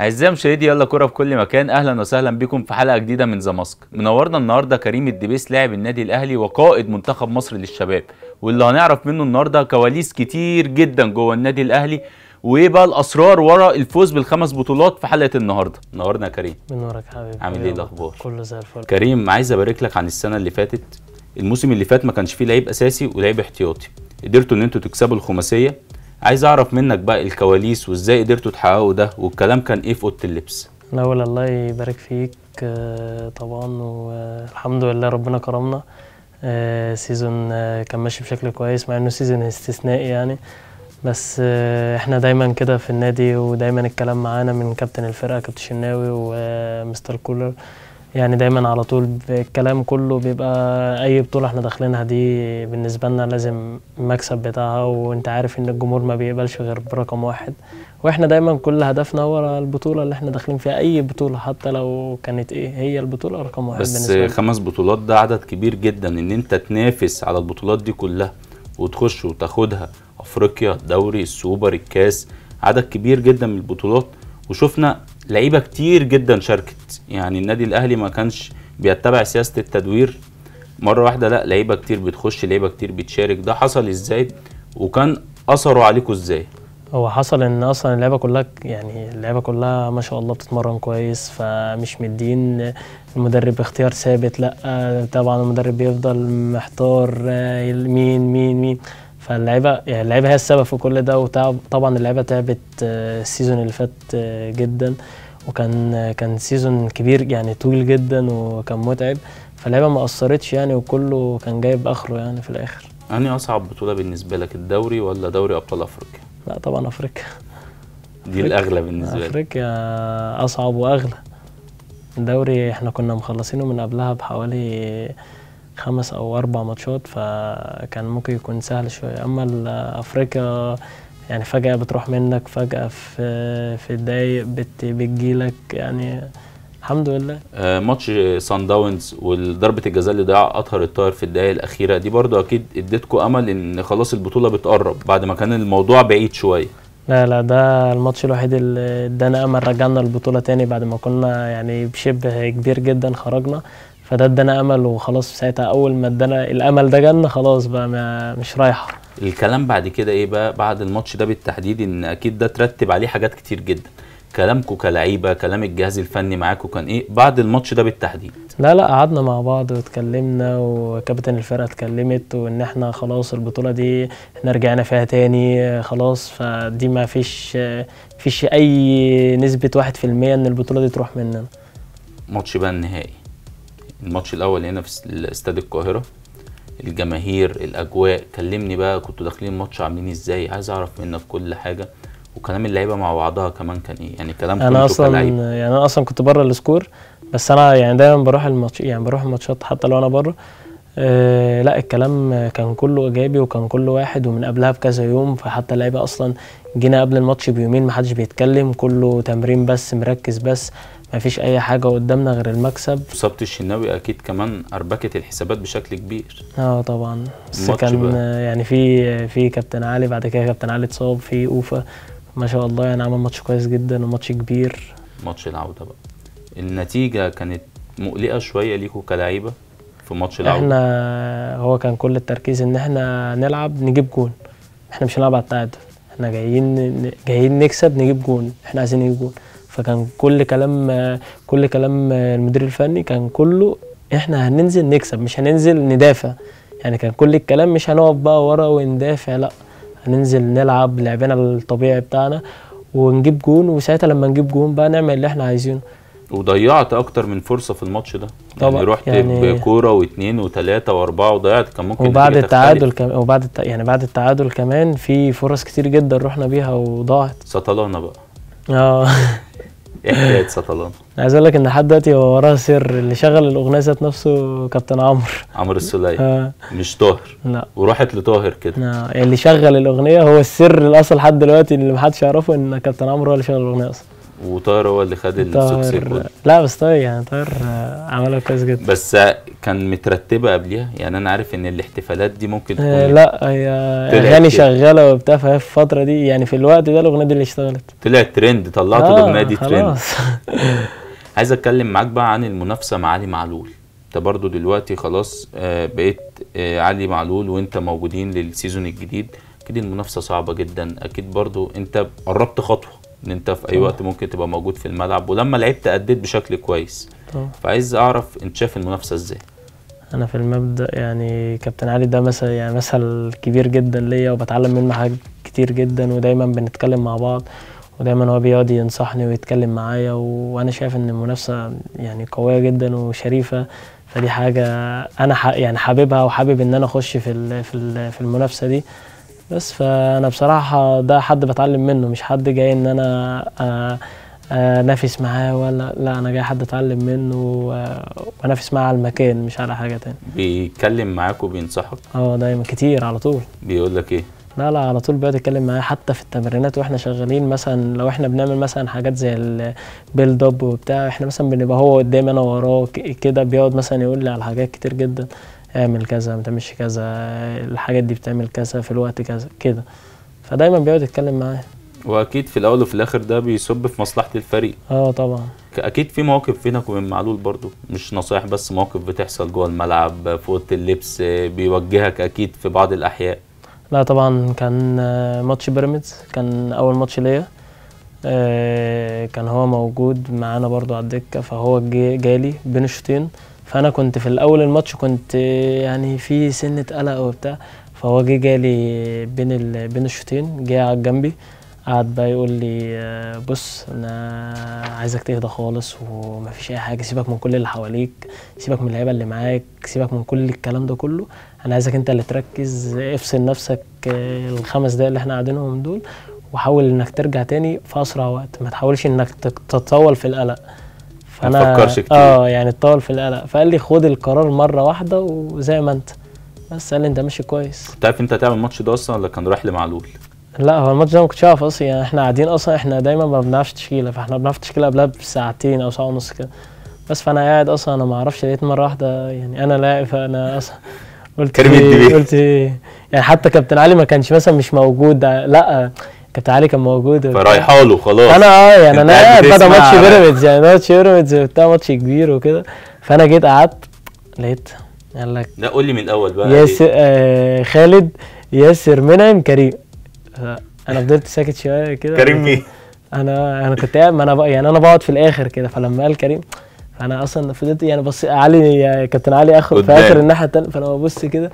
اعزائي مشاهدي يلا كوره في كل مكان اهلا وسهلا بكم في حلقه جديده من ذا ماسك منورنا النهارده كريم الدبيس لاعب النادي الاهلي وقائد منتخب مصر للشباب واللي هنعرف منه النهارده كواليس كتير جدا جوه النادي الاهلي وايه بقى الاسرار ورا الفوز بالخمس بطولات في حلقه النهارده نورنا يا كريم من نورك حبيبي عامل ايه الاخبار كله زي الفل كريم عايز ابارك لك عن السنه اللي فاتت الموسم اللي فات ما كانش فيه لعيب اساسي ولعيب احتياطي قدرتوا ان انتوا تكسبوا الخماسيه عايز اعرف منك بقى الكواليس وازاي قدرتوا تحققوا ده والكلام كان ايه في اوضه اللبس الاول الله يبارك فيك آه، طبعا والحمد لله ربنا كرمنا آه، سيزون آه، كان ماشي بشكل كويس مع انه سيزون استثنائي يعني بس آه، احنا دايما كده في النادي ودايما الكلام معانا من كابتن الفرقه كابتن شناوي ومستر كولر يعني دايما على طول الكلام كله بيبقى اي بطوله احنا داخلينها دي بالنسبه لنا لازم المكسب بتاعها وانت عارف ان الجمهور ما بيقبلش غير برقم واحد واحنا دايما كل هدفنا هو البطوله اللي احنا داخلين فيها اي بطوله حتى لو كانت ايه هي البطوله رقم واحد بس بالنسبه لنا خمس بطولات ده عدد كبير جدا ان انت تنافس على البطولات دي كلها وتخش وتاخدها افريقيا الدوري السوبر الكاس عدد كبير جدا من البطولات وشفنا لعيبه كتير جدا شاركت يعني النادي الاهلي ما كانش بيتبع سياسه التدوير مره واحده لا لعيبه كتير بتخش لعيبه كتير بتشارك ده حصل ازاي وكان اثره عليكم ازاي هو حصل ان اصلا اللعبه كلها يعني اللعبه كلها ما شاء الله بتتمرن كويس فمش مدين المدرب اختيار ثابت لا طبعا المدرب بيفضل محتار آه، مين مين مين فاللعيبه يعني اللعيبه هي السبب في كل ده وطبعا اللعيبه تعبت آه، السيزون اللي فات آه، جدا وكان آه، كان سيزون كبير يعني طويل جدا وكان متعب فاللعيبه ما قصرتش يعني وكله كان جايب اخره يعني في الاخر انهي اصعب بطوله بالنسبه لك الدوري ولا دوري ابطال افريقيا لا طبعا افريقيا دي الاغلى بالنسبه لك افريقيا اصعب واغلى الدوري احنا كنا مخلصينه من قبلها بحوالي خمس او اربع ماتشات فكان ممكن يكون سهل شويه اما ال- افريقيا يعني فجاه بتروح منك فجاه في في الدقايق بت بتجيلك يعني الحمد لله آه، ماتش سان داونز وضربه الجزاء اللي ضيع اطهر الطاهر في الدقائق الاخيره دي برضو اكيد اديتكم امل ان خلاص البطوله بتقرب بعد ما كان الموضوع بعيد شويه لا لا ده الماتش الوحيد اللي ادانا امل رجعنا البطوله تاني بعد ما كنا يعني بشبه كبير جدا خرجنا فده ادانا امل وخلاص ساعتها اول ما ادانا الامل ده جالنا خلاص بقى ما مش رايحه الكلام بعد كده ايه بقى بعد الماتش ده بالتحديد ان اكيد ده ترتب عليه حاجات كتير جدا كلامكم كلعيبه كلام الجهاز الفني معاكم كان ايه بعد الماتش ده بالتحديد لا لا قعدنا مع بعض واتكلمنا وكابتن الفرقه اتكلمت وان احنا خلاص البطوله دي احنا رجعنا فيها تاني خلاص فدي ما فيش فيش اي نسبه واحد في المية ان البطوله دي تروح مننا ماتش بقى النهائي الماتش الاول هنا في استاد القاهره الجماهير الاجواء كلمني بقى كنتوا داخلين الماتش عاملين ازاي عايز اعرف منك كل حاجه وكلام اللعيبه مع بعضها كمان كان ايه يعني كلامكم انا انتوا اصلا كلعيبه يعني انا اصلا كنت بره السكور بس انا يعني دايما بروح الماتش يعني بروح الماتشات حتى لو انا بره آه لا الكلام كان كله ايجابي وكان كله واحد ومن قبلها بكذا يوم فحتى اللعيبه اصلا جينا قبل الماتش بيومين ما حدش بيتكلم كله تمرين بس مركز بس ما فيش اي حاجه قدامنا غير المكسب اصابه الشناوي اكيد كمان اربكت الحسابات بشكل كبير اه طبعا بس الماتش كان بقى. آه، يعني في في كابتن علي بعد كده كابتن علي اتصاب في اوفا ما شاء الله يعني عمل ماتش كويس جدا وماتش كبير ماتش العوده بقى النتيجه كانت مقلقه شويه ليكوا كلعيبه في ماتش العوده احنا هو كان كل التركيز ان احنا نلعب نجيب جون احنا مش هنلعب على التعادل احنا جايين جايين نكسب نجيب جون احنا عايزين نجيب جون فكان كل كلام كل كلام المدير الفني كان كله احنا هننزل نكسب مش هننزل ندافع يعني كان كل الكلام مش هنقف بقى ورا وندافع لا هننزل نلعب لعبنا الطبيعي بتاعنا ونجيب جون وساعتها لما نجيب جون بقى نعمل اللي احنا عايزينه وضيعت اكتر من فرصه في الماتش ده طبعا، يعني رحت يعني- بكوره واثنين وثلاثه واربعه وضيعت كان ممكن وبعد النتيجة التعادل تختلف. كمان وبعد الت... يعني بعد التعادل كمان في فرص كتير جدا رحنا بيها وضاعت سطلانه بقى اه ايه حكايه سطلانه عايز اقول لك ان لحد دلوقتي هو وراه سر اللي شغل الاغنيه ذات نفسه كابتن عمرو عمرو السولية آه مش طاهر لا وراحت لطاهر كده آه اللي شغل الاغنيه هو السر الاصل لحد دلوقتي اللي محدش يعرفه ان كابتن عمرو هو اللي شغل الاغنيه اصلا وطاهر هو اللي خد السكسي كله طاهر لا بس طاهر يعني طاهر آه، عملها كويس جدا بس كان مترتبه قبليها يعني انا عارف ان الاحتفالات دي ممكن تكون آه، لا هي طلعت اغاني كده. شغاله وبتاع فهي في الفتره دي يعني في الوقت ده الاغنيه دي اللي اشتغلت طلعت ترند طلعت آه، الاغنيه دي ترند خلاص عايز اتكلم معاك بقى عن المنافسه مع علي معلول انت برضو دلوقتي خلاص آه، بقيت آه، علي معلول وانت موجودين للسيزون الجديد اكيد المنافسه صعبه جدا اكيد برضو انت قربت خطوه ان انت في اي طبعا. وقت ممكن تبقى موجود في الملعب ولما لعبت اديت بشكل كويس طبعا. فعايز اعرف انت شايف المنافسه ازاي انا في المبدا يعني كابتن علي ده مثل يعني مثل كبير جدا ليا وبتعلم منه حاجات كتير جدا ودايما بنتكلم مع بعض ودايما هو بيقعد ينصحني ويتكلم معايا و- وانا شايف ان المنافسه يعني قويه جدا وشريفه فدي حاجه انا ح يعني حاببها وحابب ان انا اخش في ال- في ال- في المنافسه دي بس فانا بصراحه ده حد بتعلم منه مش حد جاي ان انا آه، آه، انافس معاه ولا لا انا جاي حد اتعلم منه و- وانافس معاه على المكان مش على حاجه تاني بيتكلم معاك وبينصحك اه دايما كتير على طول بيقول لك ايه لا لا على طول بيقعد يتكلم معايا حتى في التمرينات واحنا شغالين مثلا لو احنا بنعمل مثلا حاجات زي البيلد اب وبتاع احنا مثلا بنبقى هو قدامي انا وراه ك- كده بيقعد مثلا يقول لي على حاجات كتير جدا اعمل كذا ما تعملش كذا الحاجات دي بتعمل كذا في الوقت كذا كده فدايما بيقعد يتكلم معايا واكيد في الاول وفي الاخر ده بيصب في مصلحه الفريق اه طبعا اكيد في مواقف بينك وبين معلول برضو مش نصايح بس مواقف بتحصل جوه الملعب في اوضه اللبس آه، بيوجهك اكيد في بعض الاحياء لا طبعا كان آه، ماتش بيراميدز كان اول ماتش ليا آه، كان هو موجود معانا برضو على الدكه فهو جي- جالي بين الشوطين فانا كنت في الاول الماتش كنت آه، يعني في سنه قلق وبتاع فهو جه جالي بين ال... بين الشوطين جه قعد جنبي قعد بقى يقول لي آه، بص انا عايزك تهدى خالص ومفيش اي حاجه سيبك من كل اللي حواليك سيبك من اللعيبه اللي معاك سيبك من كل الكلام ده كله انا عايزك انت اللي تركز افصل نفسك آه، الخمس دقايق اللي احنا قاعدينهم دول وحاول انك ترجع تاني في اسرع وقت ما تحاولش انك تك- تتطول في القلق ما تفكرش كتير. اه يعني تطول في القلق فقال لي خد القرار مره واحده وزي ما انت بس قال لي انت ماشي كويس انت عارف انت هتعمل الماتش ده اصلا ولا كان رايح لمعلول لا هو الماتش ده ما كنتش اعرف اصلا يعني احنا قاعدين اصلا احنا دايما ما بنعرفش تشكيله فاحنا بنعرف تشكيله قبلها بساعتين او ساعه ونص كده بس فانا قاعد اصلا انا ما اعرفش لقيت مره واحده يعني انا لاعب فانا اصلا قلت كريم إيه- الدبيب. قلت ايه يعني حتى كابتن علي ما كانش مثلا مش موجود لا كابتن علي كان موجود وبتاع. فرايحه له خلاص انا اه يعني انت انا قاعد قاعد بدا بتسمع ماتش بقى. بيراميدز يعني ماتش بيراميدز بتاع ماتش كبير وكده فانا جيت قعدت لقيت قال لك لا قول لي من الاول بقى ياسر آه خالد ياسر منعم كريم انا فضلت ساكت شويه كده كريم مين انا انا كنت قاعد ما انا بق... يعني انا بقعد في الاخر كده فلما قال كريم فانا اصلا فضلت يعني بص علي يا كابتن علي اخر في قدام. اخر الناحيه التانيه فانا ببص كده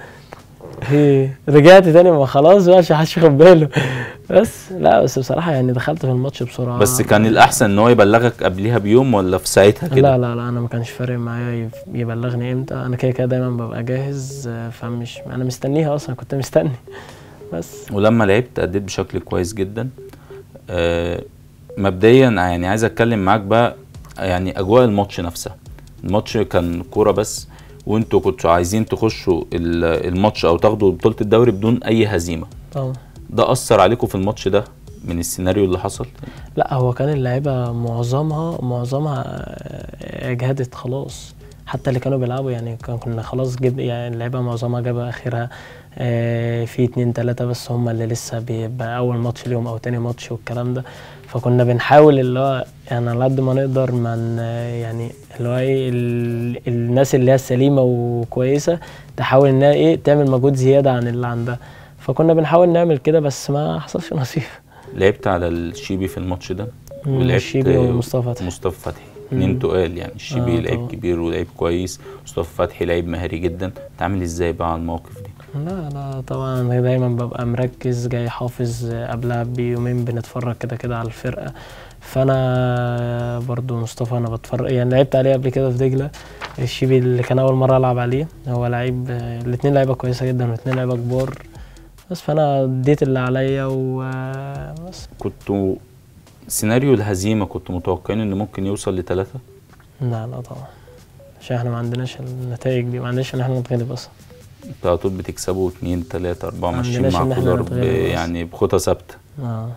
هي رجعت تاني ما خلاص بقى عشان محدش ياخد باله بس لا بس بصراحه يعني دخلت في الماتش بسرعه بس كان الاحسن ان هو يبلغك قبليها بيوم ولا في ساعتها كده لا لا لا انا ما كانش فارق معايا يف- يبلغني امتى انا كده كده دايما ببقى جاهز آه، فمش انا مستنيها اصلا كنت مستني بس ولما لعبت اديت بشكل كويس جدا آه مبدئيا يعني عايز اتكلم معاك بقى يعني اجواء الماتش نفسها الماتش كان كوره بس وانتوا كنتوا عايزين تخشوا ال- الماتش او تاخدوا بطوله الدوري بدون اي هزيمه طبعا ده اثر عليكم في الماتش ده من السيناريو اللي حصل لا هو كان اللعيبه معظمها معظمها آه، اجهدت خلاص حتى اللي كانوا بيلعبوا يعني كان كنا خلاص جب يعني اللعيبه معظمها جاب اخرها آه، في اتنين تلاته بس هم اللي لسه بيبقى اول ماتش ليهم او تاني ماتش والكلام ده فكنا بنحاول اللي هو يعني على قد ما نقدر من يعني اللي هو ايه ال- الناس اللي هي السليمه وكويسه تحاول انها ايه تعمل مجهود زياده عن اللي عندها فكنا بنحاول نعمل كده بس ما حصلش نصيب لعبت على الشيبي في الماتش ده مم، ولعبت الشيبي ومصطفى فتحي. مصطفى فتحي مم. اتنين تقال يعني الشيبي آه، لعيب طبعا. كبير ولعيب كويس مصطفى فتحي لعيب مهاري جدا تعمل ازاي بقى على المواقف دي لا لا طبعا أنا دايما ببقى مركز جاي حافظ قبلها بيومين بنتفرج كده كده على الفرقة فانا برضو مصطفى انا بتفرج يعني لعبت عليه قبل كده في دجلة الشيبي اللي كان اول مرة العب عليه هو لعيب الاتنين لعيبة كويسة جدا والاتنين لعيبة كبار بس فانا اديت اللي عليا وبس كنتوا سيناريو الهزيمه كنتوا متوقعين انه ممكن يوصل لثلاثة لا لا طبعا عشان احنا ما عندناش النتائج دي ما عندناش ان احنا نتغلب اصلا انتوا على طول بتكسبوا اتنين تلاتة أربعة ما ماشيين عندناش مع إن إحنا كولر ب- نتغلب أصلاً. يعني بخطى ثابتة اه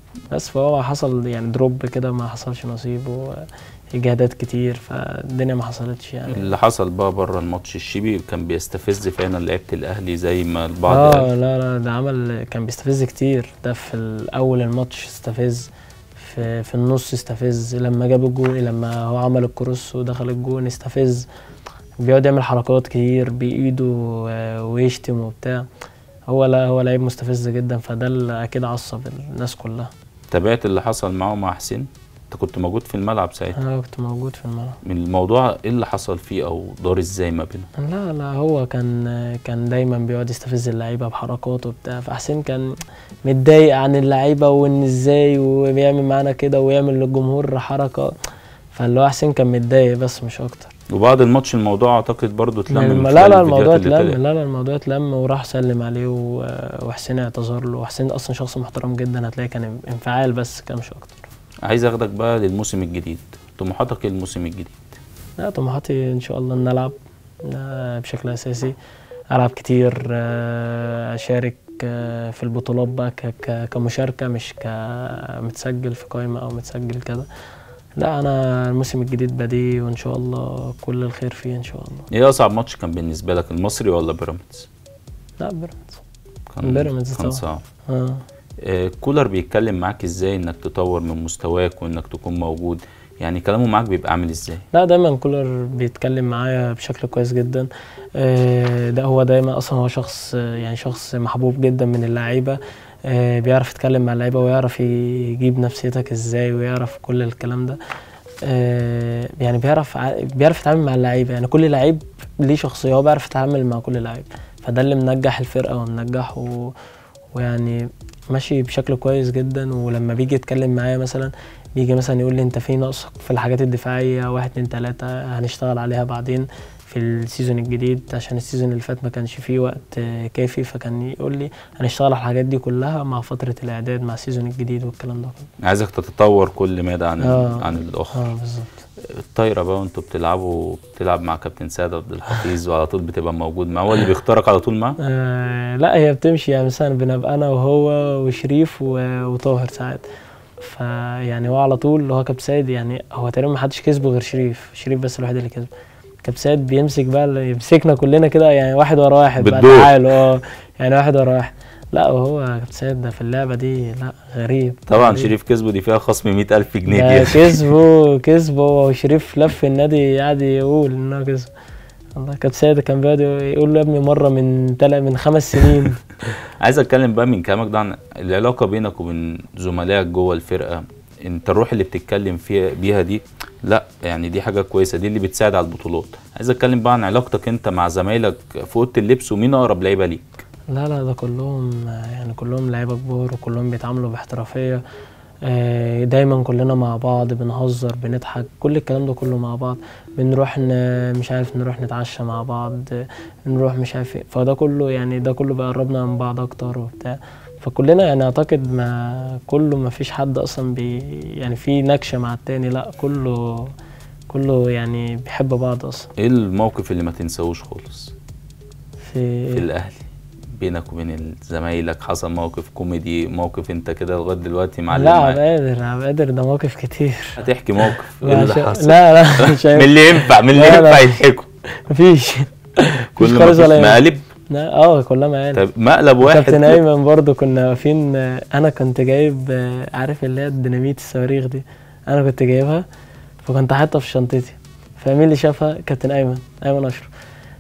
بس فهو حصل يعني دروب كده ما حصلش نصيب واجهادات كتير فالدنيا ما حصلتش يعني اللي حصل بقى بره الماتش الشيبي كان بيستفز فعلا لعيبه الاهلي زي ما البعض اه قال لا لا ده عمل كان بيستفز كتير ده في الاول الماتش استفز في في النص استفز لما جاب الجون لما هو عمل الكروس ودخل الجون استفز بيقعد يعمل حركات كتير بايده آه، ويشتم وبتاع هو لا هو لعيب مستفز جدا فده اللي اكيد عصب الناس كلها تابعت اللي حصل معاه مع حسين انت كنت موجود في الملعب ساعتها انا كنت موجود في الملعب من الموضوع ايه اللي حصل فيه او دار ازاي ما بينهم لا لا هو كان كان دايما بيقعد يستفز اللعيبه بحركاته وبتاع فحسين كان متضايق عن اللعيبه وان ازاي وبيعمل معانا كده ويعمل للجمهور حركه فاللي هو حسين كان متضايق بس مش اكتر وبعد الماتش الموضوع اعتقد برضو اتلم من لا خلال لا الفيديوهات الموضوع اللي اتلم طلعت. لا لا الموضوع اتلم وراح سلم عليه و- وحسين اعتذر له وحسين اصلا شخص محترم جدا هتلاقي كان انفعال بس كان مش اكتر عايز اخدك بقى للموسم الجديد طموحاتك ايه الموسم الجديد لا طموحاتي ان شاء الله ان العب آه، بشكل اساسي العب كتير آه، اشارك آه، في البطولات بقى ك- ك- كمشاركه مش كمتسجل في قائمه او متسجل كده لا انا الموسم الجديد بديه وان شاء الله كل الخير فيه ان شاء الله ايه اصعب ماتش كان بالنسبه لك المصري ولا بيراميدز لا بيراميدز كان بيراميدز كان طبعا. صعب اه آه، كولر بيتكلم معاك ازاي انك تطور من مستواك وانك تكون موجود يعني كلامه معاك بيبقى عامل ازاي لا دايما كولر بيتكلم معايا بشكل كويس جدا آه، ده هو دايما اصلا هو شخص آه، يعني شخص محبوب جدا من اللعيبه آه، بيعرف يتكلم مع اللعيبه ويعرف يجيب نفسيتك ازاي ويعرف كل الكلام ده آه، يعني بيعرف ع- بيعرف يتعامل مع اللعيبه يعني كل لعيب ليه شخصيه هو بيعرف يتعامل مع كل لعيب فده اللي منجح الفرقه ومنجح و... ويعني ماشي بشكل كويس جدا ولما بيجي يتكلم معايا مثلا بيجي مثلا يقول لي انت في نقص في الحاجات الدفاعيه واحد اتنين تلاته هنشتغل عليها بعدين في السيزون الجديد عشان السيزون اللي فات ما كانش فيه وقت آه، كافي فكان يقول لي هنشتغل على الحاجات دي كلها مع فتره الاعداد مع السيزون الجديد والكلام ده كله عايزك تتطور كل مدى عن آه. عن الاخر اه بالظبط الطايره بقى وانتوا بتلعبوا بتلعب مع كابتن سعد عبد الحفيظ وعلى طول بتبقى موجود معاه هو اللي بيختارك على طول معاه آه لا هي بتمشي يعني مثلا بنبقى انا وهو وشريف و- وطاهر ساعات فيعني هو على طول اللي هو كابتن سيد يعني هو تقريبا ما حدش كسبه غير شريف شريف بس الوحيد اللي كسبه كابتن سيد بيمسك بقى اللي يمسكنا كلنا كده يعني واحد ورا واحد بقى بالدور. تعالوا اه يعني واحد ورا واحد لا وهو كابتن سيد ده في اللعبه دي لا غريب طبعا غريب. شريف كسبه دي فيها خصم 100000 جنيه ده دي كسبه كسبه وشريف لف النادي قاعد يقول انه كسب الله كابتن سيد كان بيقعد يقول له يا ابني مره من تل... من خمس سنين عايز اتكلم بقى من كلامك ده عن العلاقه بينك وبين زملائك جوه الفرقه انت الروح اللي بتتكلم فيها بيها دي لا يعني دي حاجه كويسه دي اللي بتساعد على البطولات عايز اتكلم بقى عن علاقتك انت مع زمايلك في اوضه اللبس ومين اقرب لعيبه ليك لا لا ده كلهم يعني كلهم لعيبه كبار وكلهم بيتعاملوا باحترافيه آه، دايما كلنا مع بعض بنهزر بنضحك كل الكلام ده كله مع بعض بنروح ن... مش عارف نروح نتعشى مع بعض آه، نروح مش عارف ايه فده كله يعني ده كله بيقربنا من بعض اكتر وبتاع فكلنا يعني اعتقد ما كله ما فيش حد اصلا بي يعني في نكشه مع التاني لا كله كله يعني بيحب بعض اصلا ايه الموقف اللي ما تنساهوش خالص في, في الاهلي بينك وبين زمايلك حصل موقف كوميدي موقف انت كده لغايه دلوقتي معلم لا عبد معاك القادر عبد القادر ده مواقف كتير هتحكي موقف ايه لا اللي عشان- حصل لا لا مش من هينفع. اللي ينفع من اللي لا، لا. ينفع يضحكوا مفيش كل مفيش ما خالص فيش ولا ينفع. مقالب لا، اه كلها مقالب طب مقلب واحد كابتن ايمن برضو كنا واقفين آه، انا كنت جايب آه، عارف اللي هي الديناميت الصواريخ دي انا كنت جايبها فكنت حاطها في شنطتي فمين اللي شافها كابتن ايمن ايمن اشرف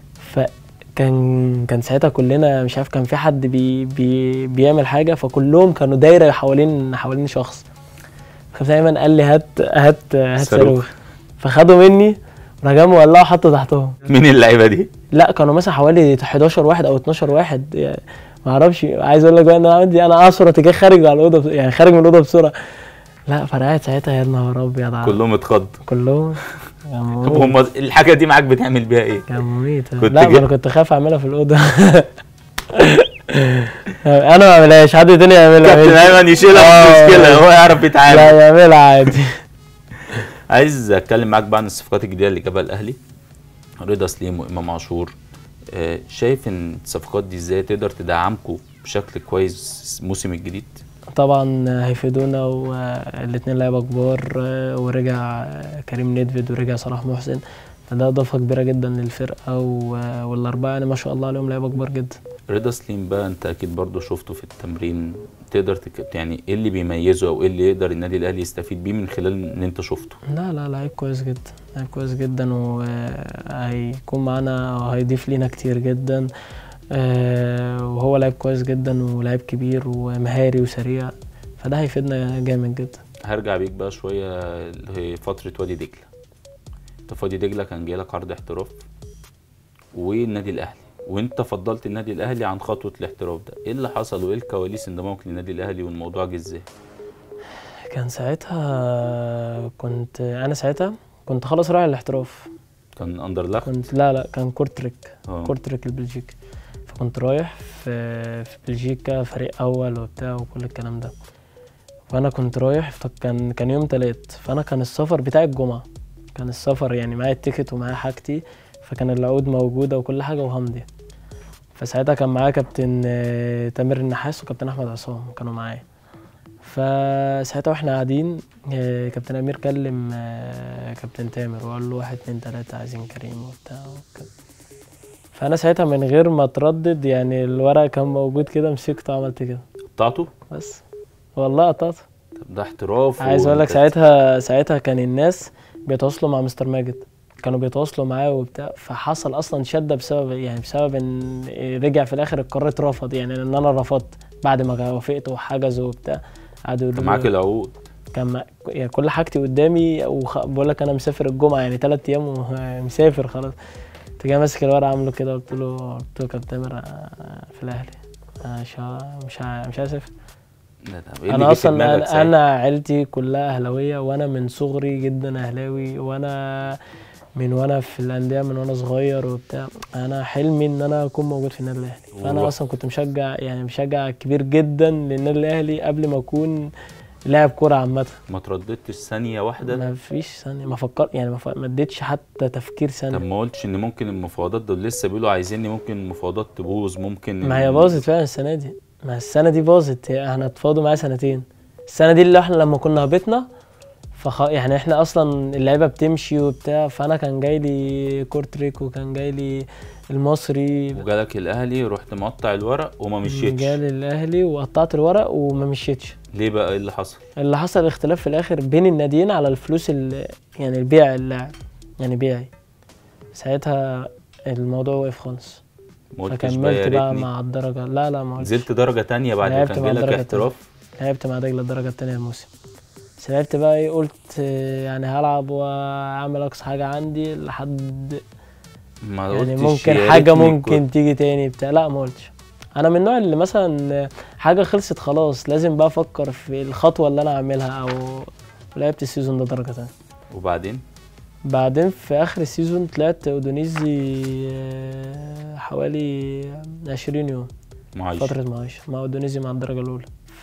فكان كان ساعتها كلنا مش عارف كان في حد بي بي بيعمل حاجه فكلهم كانوا دايره حوالين حوالين شخص كابتن ايمن قال لي هات هات هات صاروخ. صاروخ فخدوا مني راح جابوا ولعوا حطوا تحتهم مين اللعيبه دي لا كانوا مثلا حوالي 11 واحد او 12 واحد يعني ما اعرفش عايز اقول لك بقى ان انا عندي انا اعصر اتجاه خارج على الاوضه بس- يعني خارج من الاوضه بسرعه لا فرقعت ساعتها يا نهار ابيض على كلهم اتخضوا كلهم كان طب مميت هم الحاجه دي معاك بتعمل بيها ايه كان مميت كنت لا ما جا- انا كنت خايف اعملها في الاوضه انا ما اعملهاش حد تاني يعملها كابتن ايمن يشيلها آه. مش مشكله هو يعرف يتعامل لا يعملها عادي عايز اتكلم معاك بقى عن الصفقات الجديده اللي جابها الاهلي رضا سليم وامام عاشور آه، شايف ان الصفقات دي ازاي تقدر تدعمكم بشكل كويس الموسم الجديد طبعا هيفيدونا والاتنين لعيبه كبار آه، ورجع آه، كريم نيدفيد ورجع صلاح محسن فده اضافه كبيره جدا للفرقه و- والاربعه يعني ما شاء الله عليهم لعيبه كبار جدا رضا سليم بقى انت اكيد برضو شفته في التمرين تقدر تك... يعني ايه اللي بيميزه او ايه اللي يقدر النادي الاهلي يستفيد بيه من خلال ان انت شفته لا لا لعيب كويس جدا لعيب كويس جدا وهيكون معانا وهيضيف لينا كتير جدا آه، وهو لعيب كويس جدا ولعيب كبير ومهاري وسريع فده هيفيدنا جامد جدا هرجع بيك بقى شويه لفتره وادي دجله انت في وادي دجله كان جايلك عرض احتراف والنادي الاهلي وانت فضلت النادي الاهلي عن خطوه الاحتراف ده ايه اللي حصل وايه الكواليس انضمامك للنادي الاهلي والموضوع جه ازاي كان ساعتها كنت انا ساعتها كنت خلاص رايح الاحتراف كان اندرلخت كنت لا لا كان كورتريك اه كورتريك البلجيكي فكنت رايح في في بلجيكا فريق اول وبتاع وكل الكلام ده فانا كنت رايح فكان كان يوم تلات فانا كان السفر بتاعي الجمعه كان السفر يعني معايا التيكت ومعايا حاجتي فكان العقود موجوده وكل حاجه وهمضي فساعتها كان معايا كابتن آه، تامر النحاس وكابتن احمد عصام كانوا معايا فساعتها واحنا قاعدين آه، كابتن امير كلم آه، كابتن تامر وقال له واحد اتنين تلاته عايزين كريم وبتاع وكده فانا ساعتها من غير ما اتردد يعني الورق كان موجود كده مسكته عملت كده قطعته بس والله قطعته طب ده احتراف عايز اقول لك وانت- ساعتها ساعتها كان الناس بيتواصلوا مع مستر ماجد كانوا بيتواصلوا معاه وبتاع فحصل اصلا شده بسبب يعني بسبب ان رجع في الاخر القرار اترفض يعني ان انا رفضت بعد ما وافقت وحجزوا وبتاع قعدوا كان يقولوا معاك لي- العقود كان مع... يعني كل حاجتي قدامي وخ... بقول لك انا مسافر الجمعه يعني ثلاث ايام ومسافر خلاص كنت جاي ماسك الورق عامله كده قلت له قلت له كابتن تامر آه، في الاهلي آه، مش ه- مش ه- مش هسافر لا طب ايه اللي انا جه في دماغك اصلا انا, ساعتها؟ أنا عيلتي كلها اهلاويه وانا من صغري جدا اهلاوي وانا من وانا في الانديه من وانا صغير وبتاع انا حلمي ان انا اكون موجود في النادي الاهلي فانا والله. اصلا كنت مشجع يعني مشجع كبير جدا للنادي الاهلي قبل ما اكون لاعب كوره عامه ما ترددتش ثانيه واحده ما فيش ثانيه ما فكر يعني ما, ف... ما اديتش حتى تفكير طب ثانيه ما قلتش ان ممكن المفاوضات دول لسه بيقولوا عايزيني ممكن المفاوضات تبوظ ممكن ما هي إن- باظت فعلا السنه دي ما السنه دي باظت هي- احنا اتفاوضوا معايا سنتين السنه دي اللي احنا لما كنا هبطنا فخ... يعني احنا اصلا اللعيبه بتمشي وبتاع فانا كان جاي لي كورتريك وكان جاي لي المصري وجالك الاهلي رحت مقطع الورق وما مشيتش جالي الاهلي وقطعت الورق وما مشيتش ليه بقى ايه اللي حصل اللي حصل اختلاف في الاخر بين الناديين على الفلوس اللي يعني البيع اللاعب يعني بيعي ساعتها الموضوع وقف خالص ما قلتش بقى يا فكملت بقى ريتني مع الدرجه لا لا ما قلتش. نزلت درجه تانية بعد ما لعبت كان مع جالك الدرجة احتراف لعبت مع دجله الدرجه التانية الموسم بس لعبت بقى ايه قلت آه، يعني هلعب واعمل اقصى حاجه عندي لحد ما يعني قلتش ممكن يا حاجه ريتني ممكن كنت- تيجي تاني بتاع لا ما قلتش انا من النوع اللي مثلا حاجه خلصت خلاص لازم بقى افكر في الخطوه اللي انا اعملها او لعبت السيزون ده درجه تانية وبعدين بعدين في اخر السيزون طلعت اودونيزي آه، حوالي 20 يوم معايش فترة معاش مع اودونيزي مع الدرجة الأولى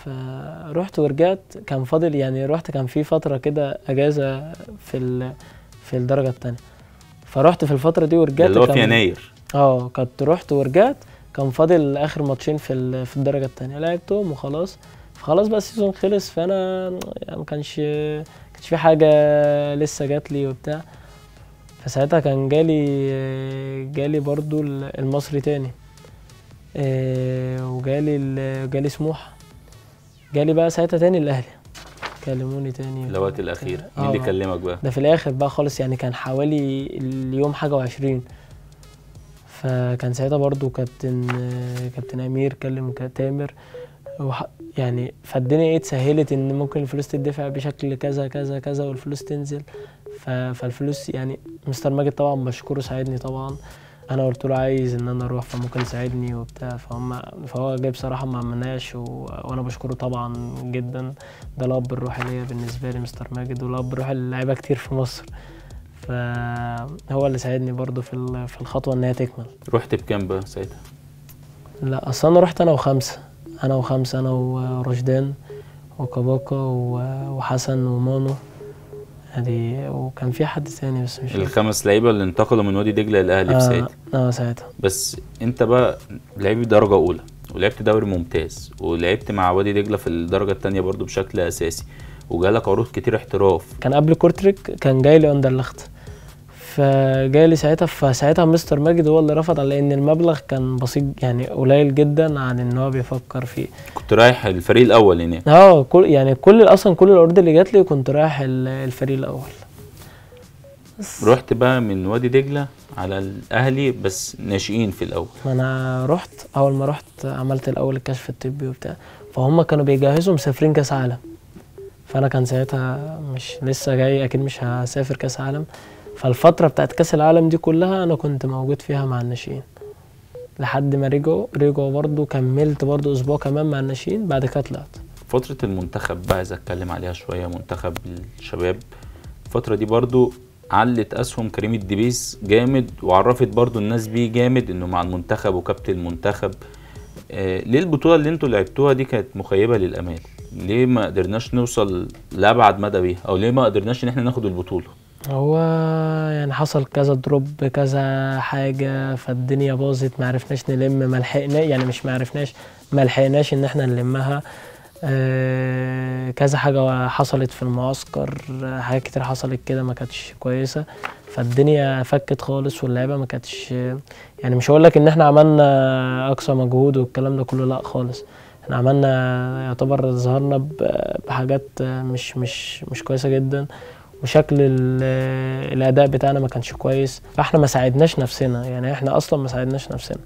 فرحت ورجعت كان فاضل يعني رحت كان في فترة كده أجازة في ال... في الدرجة التانية فرحت في الفترة دي ده ورجعت اللي هو في كان- يناير اه كنت رحت ورجعت كان فاضل آخر ماتشين في ال... في الدرجة التانية لعبتهم وخلاص فخلاص بقى السيزون خلص فأنا يعني ما كانش كانش في حاجة لسه جات لي وبتاع فساعتها كان جالي جالي برضو المصري تاني إيه، وجالي ال- جالي سموحة جالي بقى ساعتها تاني الأهلي كلموني تاني في الاوقات الاخيره مين اللي آه. كلمك بقى ده في الآخر بقى خالص يعني كان حوالي اليوم حاجة وعشرين فكان ساعتها برضو كابتن كابتن أمير كلم ك- تامر وح- يعني فالدنيا ايه اتسهلت ان ممكن الفلوس تدفع بشكل كذا كذا كذا والفلوس تنزل ف- فالفلوس يعني مستر ماجد طبعا بشكره ساعدني طبعا انا قلت له عايز ان انا اروح فممكن يساعدني وبتاع فهم فهو جاي بصراحه ما عملناش و... وانا بشكره طبعا جدا ده الاب الروحي ليا بالنسبه لي مستر ماجد والاب الروحي للاعيبه كتير في مصر فهو اللي ساعدني برضو في ال- في الخطوه ان هي تكمل رحت بكام بقى ساعتها لا اصل انا رحت انا وخمسه انا وخمسه انا ورشدان وكباكا و- وحسن ومانو ادي وكان في حد تاني بس مش فاكر. الخمس لعيبه اللي انتقلوا من وادي دجله للاهلي في اه ساعتها اه ساعتها بس انت بقى لعيب درجه اولى ولعبت دوري ممتاز ولعبت مع وادي دجله في الدرجه الثانيه برضو بشكل اساسي وجالك عروض كتير احتراف كان قبل كورتريك كان جاي لي اندرلخت فجاي لي ساعتها فساعتها مستر ماجد هو اللي رفض على ان المبلغ كان بسيط يعني قليل جدا عن ان هو بيفكر فيه كنت رايح الفريق الاول هناك اه كل يعني كل اصلا كل العروض اللي جات لي كنت رايح ال- الفريق الاول بس رحت بقى من وادي دجله على الاهلي بس ناشئين في الاول ما انا رحت اول ما رحت عملت الاول الكشف الطبي وبتاع فهم كانوا بيجهزوا مسافرين كاس عالم فانا كان ساعتها مش لسه جاي اكيد مش هسافر كاس عالم فالفتره بتاعت كاس العالم دي كلها انا كنت موجود فيها مع الناشئين لحد ما رجعوا رجعوا برضو كملت برضو اسبوع كمان مع الناشئين بعد كده طلعت فترة المنتخب بقى عايز اتكلم عليها شوية منتخب الشباب الفترة دي برضو علت اسهم كريم الدبيس جامد وعرفت برضو الناس بيه جامد انه مع المنتخب وكابتن المنتخب آه ليه البطولة اللي انتوا لعبتوها دي كانت مخيبة للامال ليه ما قدرناش نوصل لابعد مدى بيها او ليه ما قدرناش ان احنا ناخد البطولة هو يعني حصل كذا دروب كذا حاجة فالدنيا باظت معرفناش نلم ملحقنا يعني مش معرفناش ملحقناش ان احنا نلمها آه، كذا حاجة حصلت في المعسكر آه، حاجات كتير حصلت كده ما كانتش كويسة فالدنيا فكت خالص واللعيبة ما كانتش يعني مش هقول لك ان احنا عملنا اقصى مجهود والكلام ده كله لا خالص احنا عملنا يعتبر ظهرنا ب- بحاجات مش مش مش كويسة جدا وشكل ال- الاداء بتاعنا ما كانش كويس فاحنا ما ساعدناش نفسنا يعني احنا اصلا ما ساعدناش نفسنا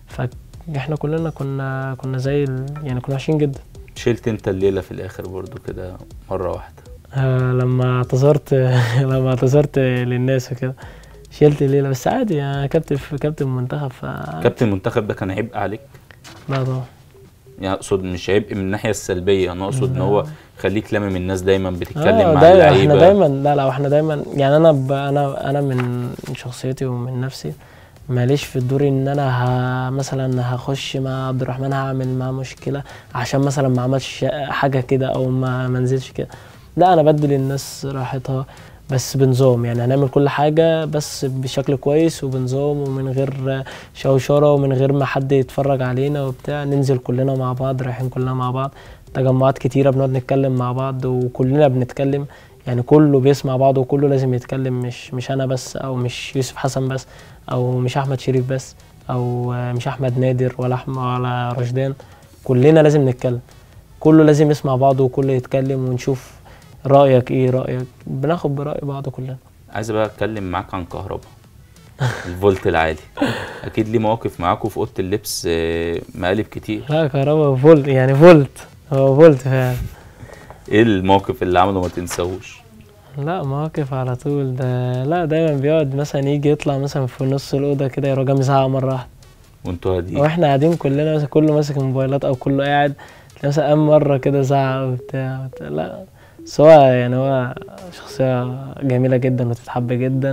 فاحنا كلنا كنا كنا زي ال- يعني كنا وحشين جدا شلت انت الليلة في الاخر برضو كده مرة واحدة آه لما اعتذرت لما اعتذرت للناس وكده شلت الليله بس عادي يعني كابتن في كابتن منتخب ف كابتن المنتخب ده كان عبء عليك لا طبعا يعني اقصد مش عبء من الناحية السلبية انا اقصد ان هو خليك لامم الناس دايما بتتكلم آه مع دايما اللعيبة احنا دايما لا لا احنا دايما يعني انا ب... انا انا من شخصيتي ومن نفسي ماليش في الدور ان انا ه... مثلا هخش مع عبد الرحمن هعمل معاه مشكله عشان مثلا ما عملش حاجه كده او ما منزلش كده لا انا بدي للناس راحتها بس بنظام يعني هنعمل كل حاجة بس بشكل كويس وبنظام ومن غير شوشرة ومن غير ما حد يتفرج علينا وبتاع ننزل كلنا مع بعض رايحين كلنا مع بعض تجمعات كتيرة بنقعد نتكلم مع بعض وكلنا بنتكلم يعني كله بيسمع بعض وكله لازم يتكلم مش مش انا بس او مش يوسف حسن بس او مش احمد شريف بس او مش احمد نادر ولا احمد ولا رشدان كلنا لازم نتكلم كله لازم يسمع بعض وكله يتكلم ونشوف رايك ايه رايك بناخد براي بعض كلنا عايز بقى اتكلم معاك عن كهرباء الفولت العالي اكيد ليه مواقف معاكم في اوضه اللبس آه، مقالب كتير لا كهرباء فولت يعني فولت هو فولت فعلا ايه الموقف اللي عمله ما تنساهوش لا مواقف على طول ده لا دايما بيقعد مثلا يجي يطلع مثلا في نص الأوضة كده يروح جاي مزعق مرة واحدة وانتوا هاديين واحنا قاعدين كلنا مثلا كله ماسك موبايلات أو كله قاعد تلاقي مثلا قام مرة كده زعق وبتاع وبتاع. لا بس هو يعني هو شخصية جميلة جدا وتتحب جدا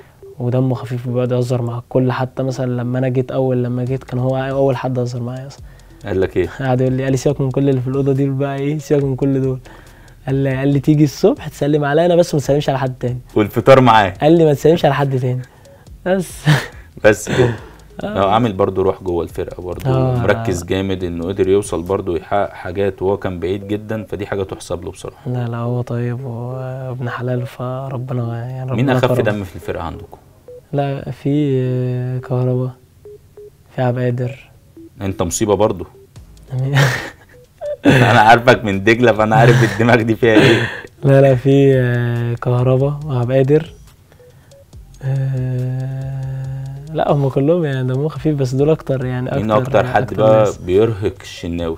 ودمه خفيف وبيقعد يهزر مع الكل حتى مثلا لما انا جيت اول لما جيت كان هو اول حد هزر معايا اصلا قال لك ايه قعد يقول لي قال لي سيبك من كل اللي في الاوضه دي بقى ايه سيبك من كل دول قال لي قال لي تيجي الصبح تسلم عليا انا بس ما تسلمش على حد تاني والفطار معاه قال لي ما تسلمش على حد تاني بس بس كده هو عامل برضه روح جوه الفرقه برضه آه. مركز جامد انه قدر يوصل برضه يحقق حاجات وهو كان بعيد جدا فدي حاجه تحسب له بصراحه لا لا هو طيب وابن حلال فربنا يعني ربنا مين اخف كرمه. دم في الفرقه عندكم لا في آه، كهربا في عبد قادر انت مصيبه برضه انا عارفك من دجله فانا عارف الدماغ دي فيها ايه لا لا في آه، كهربا وعبد قادر آه، لا هم كلهم يعني دمهم خفيف بس دول اكتر يعني اكتر مين اكتر حد بقى ناس. بيرهق الشناوي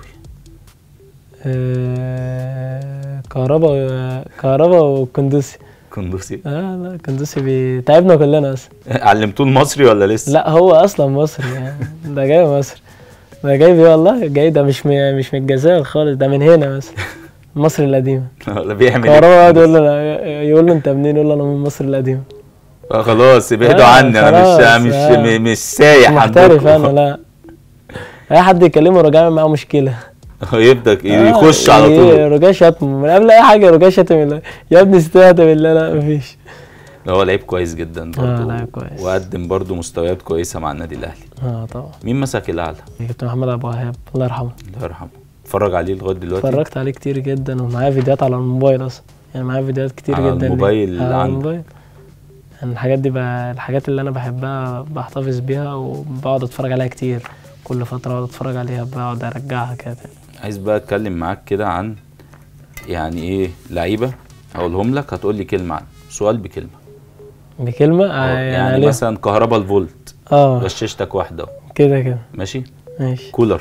آه، كهربا كهربا وكندوسي كندوسي اه لا كندوسي بيتعبنا كلنا اصلا علمتوه المصري ولا لسه لا هو اصلا مصري يعني ده جاي مصر ده جاي بيه والله جاي ده مش من مش من الجزائر خالص ده من هنا مثلا مصر القديمه ولا بيعمل كهربا ايه يقعد يقول له يقول له انت منين يقول له انا من مصر القديمه آه، خلاص ابعدوا آه، عني انا مش خلاص، مش آه. م- مش سايح محترف انا عندكم لا اي حد يكلمه يروح جاي معاه مشكله يبدا آه، يخش على ي- طول يروح جاي شتم من قبل اي حاجه يروح جاي شتم الله. يا ابني استهدى بالله لا مفيش هو لعيب كويس جدا برضه لعيب كويس. وقدم برضه مستويات كويسه مع النادي الاهلي اه طبعا مين مسك الاعلى كابتن محمد ابو وهاب الله يرحمه الله يرحمه اتفرج عليه لغايه دلوقتي اتفرجت عليه كتير جدا ومعايا فيديوهات على الموبايل اصلا يعني معايا فيديوهات كتير على جدا ليه. الموبايل على عندك. الموبايل يعني الحاجات دي بقى الحاجات اللي انا بحبها بحتفظ بيها وبقعد اتفرج عليها كتير كل فتره اقعد اتفرج عليها بقعد ارجعها كده تاني. عايز بقى اتكلم معاك كده عن يعني ايه لعيبه هقولهم لك هتقول لي كلمه عنه سؤال بكلمه بكلمه آه يعني, يعني, يعني ليه؟ مثلا كهربا الفولت اه غششتك واحده أهو. كده كده ماشي ماشي كولر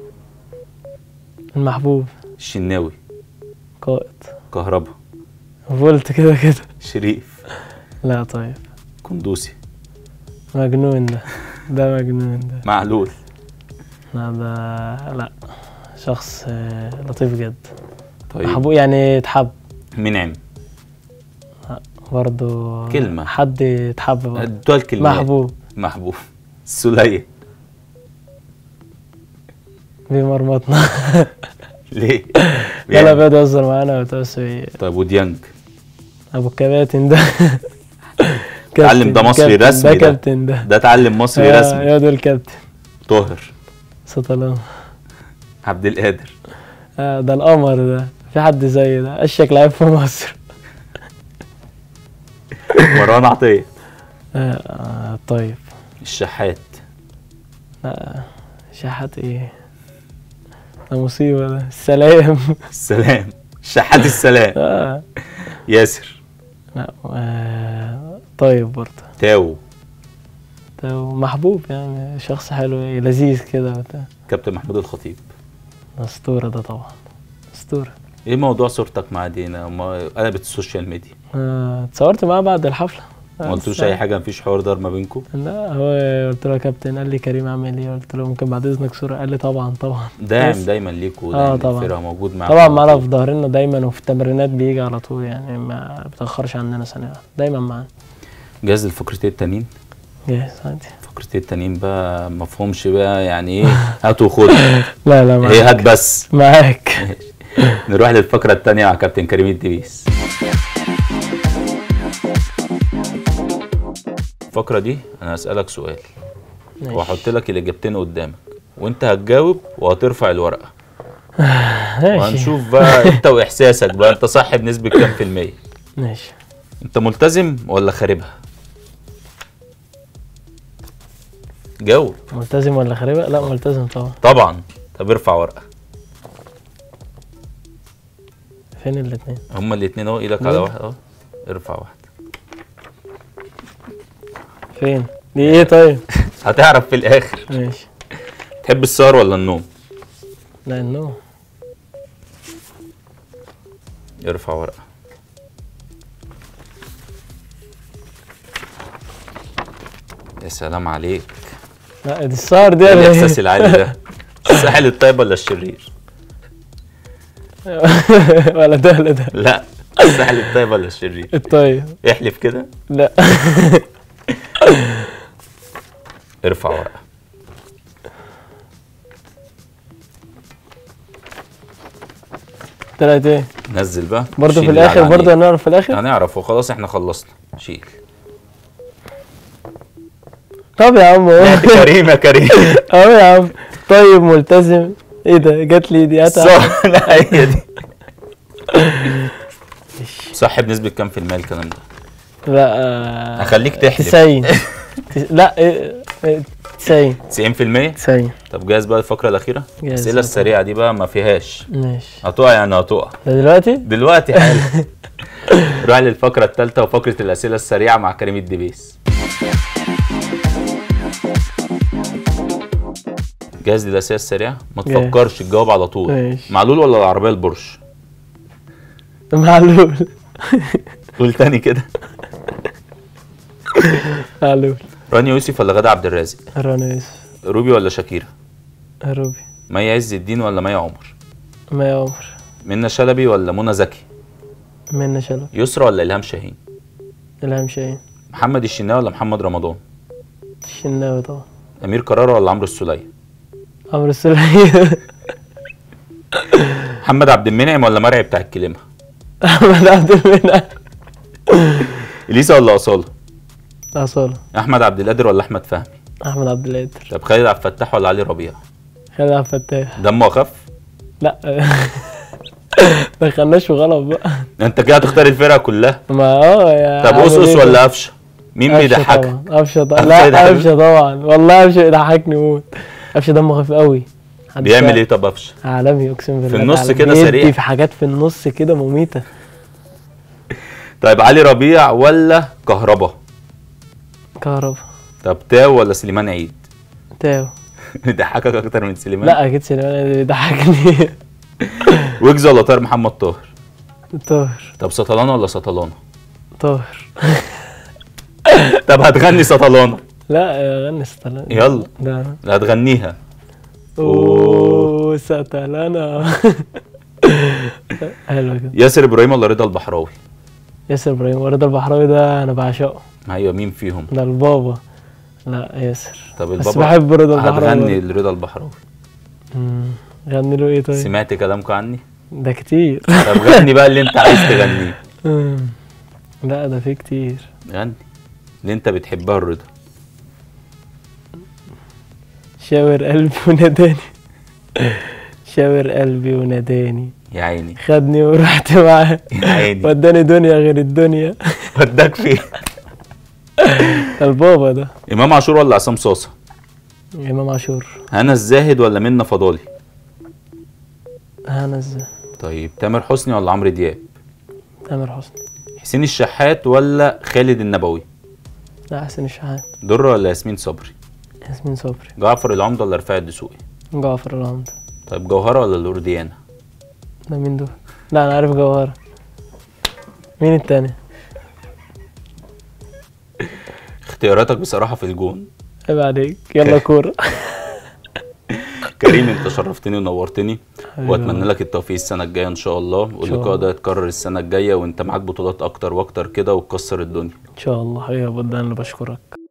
المحبوب الشناوي قائد كهربا فولت كده كده شريف لا طيب كندوسي مجنون ده ده مجنون ده معلول لا ده لا شخص آه، لطيف جدا طيب محبوب يعني يتحب منعم برضه كلمة. حد يتحب برضه دول كلمات محبوب محبوب السولية بمرمطنا ليه؟ لا لا بيعمل- بيقعد يهزر معانا وتوسوي طيب وديانج ابو الكباتن ده اتعلم ده كابتن- مصري كابتن، رسمي ده ده. كابتن ده ده اتعلم مصري آه، رسمي يا دول كابتن طاهر سطلان عبد القادر آه ده القمر ده في حد زي ده اشك لعيب في مصر مروان عطية آه آه طيب الشحات لا شحات ايه ده مصيبة ده السلام السلام الشحات السلام آه. ياسر لا آه. طيب برضه تاو ده محبوب يعني شخص حلو لذيذ كده وبتاع كابتن محمود الخطيب أسطورة ده طبعا أسطورة ايه موضوع صورتك مع دينا ما قلبت السوشيال ميديا آه، اتصورت معاه بعد الحفلة ما قلتوش اي حاجه مفيش حوار دار ما بينكم لا هو قلت له يا كابتن قال لي كريم عامل ايه قلت له ممكن بعد اذنك صورة قال لي طبعا طبعا داعم بس. دايما ليكوا آه، دايما طبعا. الفرقه موجود معاكم طبعا معانا في ظهرنا دايما وفي التمرينات بيجي على طول يعني ما بتأخرش عننا ثانية واحدة. دايما معانا جاهز الفقرتين التانيين جاهز عادي الفقرتين التانيين بقى مفهومش بقى يعني ايه هات وخد لا لا هي معاك هات بس معاك نروح للفقره التانيه مع كابتن كريم الدبيس الفقره دي انا هسالك سؤال ماشي. وهحط لك الاجابتين قدامك وانت هتجاوب وهترفع الورقه ماشي وهنشوف بقى انت واحساسك بقى انت صح بنسبه كام في الميه ماشي انت ملتزم ولا خاربها جاوب ملتزم ولا خاربة؟ لا ملتزم طبعا طبعا طب ارفع ورقه فين الاتنين؟ هما الاتنين اهو ايدك على دول؟ واحد اهو ارفع واحد فين؟ دي ايه طيب؟ هتعرف في الاخر ماشي تحب السهر ولا النوم لا النوم ارفع ورقه يا سلام عليك لا دي السهر دي ايه ولا الاحساس ايه؟ العالي ده الساحل الطيب ولا الشرير ولا ده ولا ده لا الساحل الطيب ولا الشرير الطيب احلف كده لا ارفع ورقه طلعت ايه؟ نزل بقى برضه شيل في اللي الاخر على برضه عينيك. هنعرف في الاخر؟ هنعرف وخلاص احنا خلصنا شيل طب يا عم يا كريم يا كريم اهو يا عم طيب ملتزم ايه ده جات لي دي هات صح لا هي دي صح بنسبة كام في المية الكلام ده؟ لا آه، هخليك تحلف 90 تس- لا إيه، إيه، 90 90% 90 طب جاهز بقى الفقرة الأخيرة؟ جاهز. الأسئلة السريعة دي بقى ما فيهاش ماشي هتقع يعني هتقع ده دلوقتي دلوقتي حالا نروح للفقرة الثالثة وفقرة الأسئلة السريعة مع كريم الدبيس جاهز للأسئلة السريعة؟ ما جاهز. تفكرش تجاوب على طول ماشي. معلول ولا العربية البورش؟ معلول قول تاني كده معلول رانيا يوسف ولا غادة عبد الرازق؟ رنا يوسف روبي ولا شاكيرا؟ روبي مي عز الدين ولا مي عمر؟ ما عمر منى شلبي ولا منى زكي؟ منى شلبي يسرا ولا إلهام شاهين؟ إلهام شاهين محمد الشناوي ولا محمد رمضان؟ الشناوي طبعا أمير كرارة ولا عمرو السولية؟ عمرو السلمي محمد عبد المنعم ولا مرعي بتاع الكلمة؟ احمد عبد المنعم اليسا ولا اصاله أصالة احمد عبد القادر ولا احمد فهمي أحمد عبد القادر طب خالد عبد الفتاح ولا علي ربيع خالد عبد الفتاح دمه اخف لا دخلناش في غلط بقى انت كده هتختار الفرقه كلها ما اه يا طب عامل قصقص إيه ولا ده؟ قفشه مين قفشة بيضحكك طبعا قفشه طبعا قفشة لا يضحك. قفشه طبعا والله قفشه يضحكني موت قفشه دمه خفيف قوي حد بيعمل فاهم. ايه طب قفشه عالمي اقسم بالله النص تعالى. كده بيدي سريع. في حاجات في النص كده مميته طيب علي ربيع ولا كهربا كهربا طب تاو ولا سليمان عيد تاو بيضحكك اكتر من سليمان لا اكيد سليمان اللي بيضحكني ويجز ولا طاهر محمد طاهر طاهر طب سطلانه ولا سطلانه طاهر طب هتغني سطلانه لا غني ستلانة يلا. لا لا هتغنيها اوه ستلانة حلو كده ياسر ابراهيم ولا رضا البحراوي ياسر ابراهيم ورضا البحراوي ده انا بعشقه ايوه مين فيهم ده البابا لا ياسر طب بس البابا بحب رضا البحراوي هتغني برضه. لرضا البحراوي مم. غني له ايه طيب سمعت كلامكم عني ده كتير طب غني بقى اللي انت عايز تغنيه مم. لا ده في كتير غني اللي انت بتحبها الرضا شاور قلبي وناداني شاور قلبي وناداني يا عيني خدني ورحت معاه يا عيني وداني دنيا غير الدنيا وداك فين البابا ده امام عاشور ولا عصام صاصه امام عاشور هنا الزاهد ولا منى فضالي هنا ازاي طيب تامر حسني ولا عمرو دياب تامر حسني حسين الشحات ولا خالد النبوي لا حسين الشحات درة ولا ياسمين صبري ياسمين صبري جعفر العمدة ولا رفاعي الدسوقي جعفر العمدة طيب جوهرة ولا لورديانا ده مين دول؟ لا انا عارف جوهرة مين التاني؟ اختياراتك بصراحة في الجون عيب عليك يلا كورة كريم انت شرفتني ونورتني حبيبي. واتمنى لك التوفيق السنة الجاية ان شاء الله واللقاء الله. ده يتكرر السنة الجاية وانت معاك بطولات اكتر واكتر كده وتكسر الدنيا ان شاء الله حبيبي يا بود انا اللي بشكرك